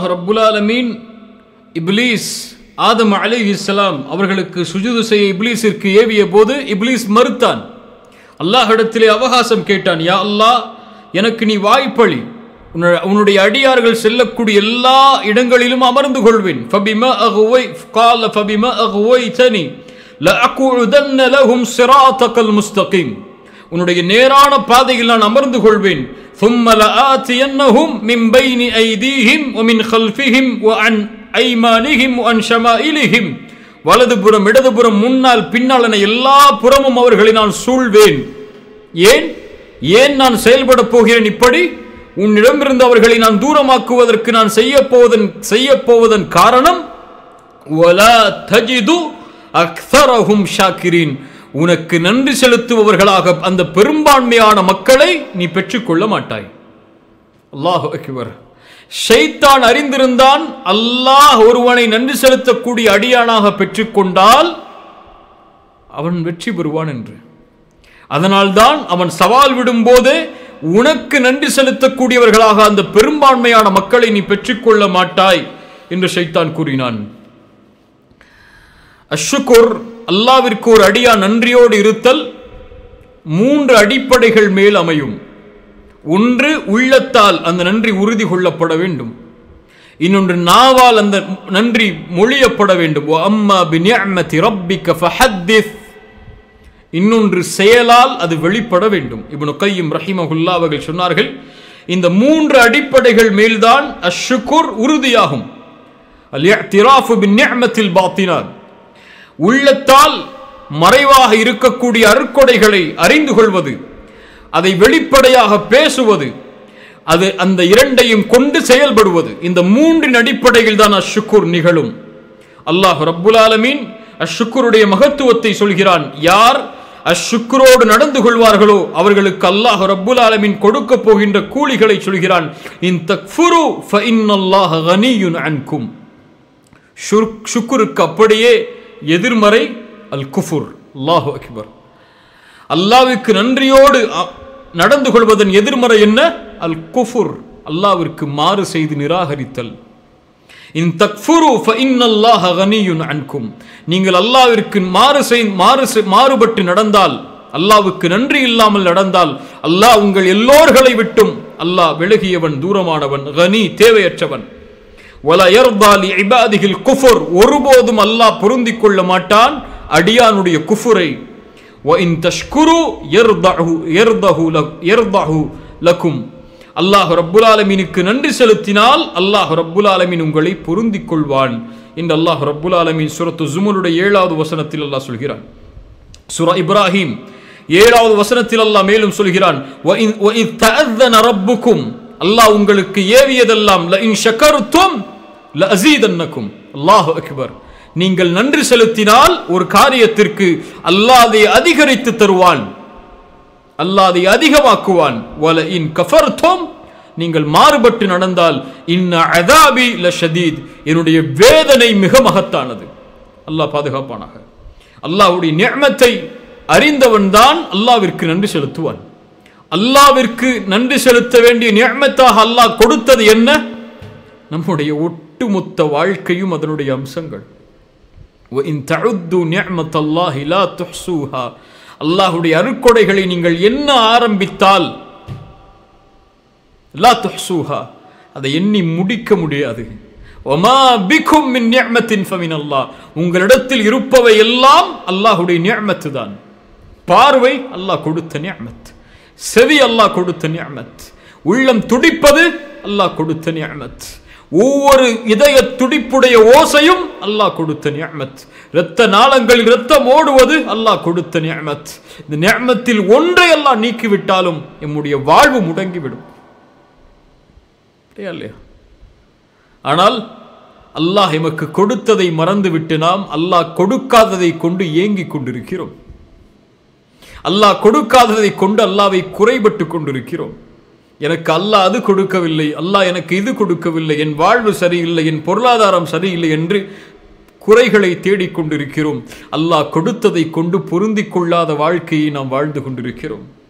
ரப்புல் ஆலமீன் இப்லீஸ் ஆதம் அலைஹிஸ்ஸலாம் அவர்களுக்கு சுஜூது செய்ய இப்லீஸிற்கு ஏவிய போது இப்லீஸ் மறுத்தான் அல்லாஹ்விடத்திலே அவகாசம் கேட்டான் யா அல்லாஹ் எனக்கு நீ வாய்ப்பளி உன்ன- உன்னுடைய அடியார்கள் செல்லக்கூடிய எல்லா இடங்களிலும் அமர்ந்து கொள்வேன் ஃபபிமா அகுவை கால ஃபபிமா அகுவைதனி லஅகுஉதன்ன லஹும் சிராத்தகல் முஸ்தகீம் உன்னுடைய நேரான பாதையில் நான் அமர்ந்து கொள்வேன் ثم لآتينهم من بين أيديهم ومن خلفهم وعن أيمانهم وعن شمائلهم வலதுபுறம் இடதுபுறம் முன்னால் பின்னால் என எல்லா புறமும் அவர்களை நான் சூழ்வேன் ஏன் ஏன் நான் செயல்பட போகிறேன் இப்படி உன்னிடமிருந்து அவர்களை நான் தூரமாக்குவதற்கு நான் செய்ய போவதன் செய்ய போவதன் காரணம் وَلَا تَجِدُ أَكْثَرَهُمْ شَاكِرِينَ உனக்கு நன்றி செலுத்துபவர்களாக அந்த பெரும்பான்மையான மக்களை நீ பெற்றுக்கொள்ள மாட்டாய் அல்லாஹ் அக்பர் ஷைத்தான் அறிந்திருந்தான் அல்லாஹ் ஒருவனை நன்றி செலுத்தக்கூடிய அடியானாக பெற்றுக்கொண்டால் அவன் வெற்றி பெறுவான் என்று அதனால்தான் அவன் சவால் விடும்போது உனக்கு நன்றி செலுத்தக்கூடியவர்களாக அந்த பெரும்பான்மையான மக்களை நீ பெற்றுக்கொள்ள மாட்டாய் என்று ஷைத்தான் கூறினான் அஷ்ஷுக்குர் அல்லாவிற்கு ஒரு அடியா நன்றியோடு இருத்தல் மூன்று அடிப்படைகள் மேல் அமையும் ஒன்று உள்ளத்தால் அந்த நன்றி உறுதி கொள்ளப்பட வேண்டும் இன்னொன்று நாவால் அந்த நன்றி மொழியப்பட வேண்டும் "வ அம்மா பிநிஅமதி ரப்பிக ஃபஹத்திஸ்." இன்னொன்று செயலால் அது வெளிப்பட வேண்டும் இப்னு கையும் ரஹிமஹுல்லா அவர்கள் சொன்னார்கள் இந்த மூன்று அடிப்படைகள் மேல்தான் அஷ்ஷுக்குர் உறுதியாகும் அல் இஅ்திராஃபு பின்னிஅமத்தில் பாத்தினான் உள்ளத்தால் மறைவாக இருக்கக்கூடிய அருட்கொடைகளை அறிந்து கொள்வது அதை வெளிப்படையாக பேசுவது அது அந்த இரண்டையும் கொண்டு செயல்படுவது இந்த மூன்றின் அடிப்படையில் தான் அஷ்ஷுக்குர் நிகழும் அல்லாஹ் ரப்புல் ஆலமீன் அஷ்ஷுக்குருடைய மகத்துவத்தை சொல்கிறான் யார் அஷ்ஷுக்குரோடு நடந்து கொள்வார்களோ அவர்களுக்கு அல்லாஹ் ரப்புல் ஆலமீன் கொடுக்க போகின்ற கூலிகளை சொல்கிறான் இன் தக்ஃபுரு ஃப இன்னல்லாஹ கனியுன் அன்கும் ஷுர்- ஷுக்குருக்கு அப்படியே எதிர்மறை அல் குஃபுர் அல்லாஹு அக்பர் அல்லாவிற்கு நன்றியோடு அ- நடந்து கொள்வதன் எதிர்மறை என்ன அல் குஃபுர் அல்லாவிற்கு மாறு செய்து நிராகரித்தல் இன் தக்ஃபுரு ஃப இன்னல்லாஹ கனியுன் அன்கும் நீங்கள் அல்லாவிற்கு மாறு செய் மாறு செய்- மாறுபட்டு நடந்தால் அல்லாவுக்கு நன்றி இல்லாமல் நடந்தால் அல்லாஹ் உங்கள் எல்லோர்களை விட்டும் அல்லாஹ் விலகியவன் தூரமானவன் கனி தேவையற்றவன் வல யர்தாலி இபாதிகில் குஃபுர் ஒருபோதும் அல்லாஹ் பொருந்திக் கொள்ள மாட்டான் அடியானுடைய குஃபுரை வ இன் தஷ்குரு யர்தஹு யர்தஹு லக் யர்தஹு லக்கும் அல்லாஹ் ரப்புல் ஆலமீனுக்கு நன்றி செலுத்தினால் அல்லாஹ் ரப்புல் ஆலமீன் உங்களை பொருந்திக் கொள்வான் என்று அல்லாஹ் ரப்புல் ஆலமீன் சூரத்து ஜுமருடைய ஏழாவது வசனத்தில் அல்லாஹ் சொல்கிறான் சூரா இப்ராஹிம் ஏழாவது வசனத்தில் அல்லாஹ் மேலும் சொல்கிறான் "வ இன்- வ இத் தஅذன ரப்புக்கும் அல்லாஹ் உங்களுக்கு ஏவியதெல்லாம் ல இன் ஷக்கர்தும் ல அஸீதன்னக்கும் அல்லாஹ் அக்பர் நீங்கள் நன்றி செலுத்தினால் ஒரு காரியத்திற்கு அல்லாஹ் அதை அதிகரித்து தருவான் அல்லாஹ் அதை அதிகமாக்குவான் வல இன் கஃபர்தும் நீங்கள் மாறுபட்டு நடந்தால் இன்ன அதாபி ல ஷதீத் என்னுடைய வேதனை மிக மகத்தானது அல்லாஹ் பாதுகாப்பானாக அல்லாஹ்வுடைய நியமத்தை அறிந்தவன் தான் அல்லாவிற்கு நன்றி செலுத்துவான் அல்லாவிற்கு நன்றி செலுத்த வேண்டிய நியமத்தாக அல்லாஹ் கொடுத்தது என்ன நம்முடைய ஒட்டுமொத்த வாழ்க்கையும் அதனுடைய அம்சங்கள் وَإِن تَعُدُّوا نِعْمَةَ اللَّهِ لَا تُحْصُوهَا அல்லாஹ்வுடைய அருட்கொடைகளை நீங்கள் என்ன ஆரம்பித்தால் லா துஹ்சூஹா அதை எண்ணி முடிக்க முடியாது ஒமா பிக்கும் மின் நியமத்தின் ஃபமின் அல்லாஹ் உங்களிடத்தில் இருப்பவை எல்லாம் அல்லாஹ்வுடைய நியமத்து தான் பார்வை அல்லாஹ் கொடுத்த நியமத் செவி அல்லாஹ் கொடுத்த நியமத் உள்ளம் துடிப்பது அல்லாஹ் கொடுத்த நியமத் ஒவ்வொரு இதய துடிப்புடைய ஓசையும் அல்லாஹ் கொடுத்த நியமத் இரத்த நாளங்களில் இரத்தம் ஓடுவது அல்லாஹ் கொடுத்த நியமத் இந்த நியமத்தில் ஒன்றை அல்லாஹ் நீக்கிவிட்டாலும் எம்முடைய வாழ்வு முடங்கிவிடும் இல்லையா இல்லையா ஆனால் அல்லாஹ் எமக்கு கொடுத்ததை மறந்துவிட்டு நாம் அல்லாஹ் கொடுக்காததை கொண்டு ஏங்கிக் கொண்டிருக்கிறோம் அல்லாஹ் கொடுக்காததை கொண்டு அல்லாவை குறைபட்டு கொண்டிருக்கிறோம் எனக்கு அல்லாஹ் அது கொடுக்கவில்லை அல்லாஹ் எனக்கு இது கொடுக்கவில்லை என் வாழ்வு சரியில்லை என் பொருளாதாரம் சரியில்லை என்று குறைகளை தேடிக் கொண்டிருக்கிறோம் அல்லாஹ் கொடுத்ததை கொண்டு பொருந்திக் கொள்ளாத வாழ்க்கையை நாம் வாழ்ந்து கொண்டிருக்கிறோம்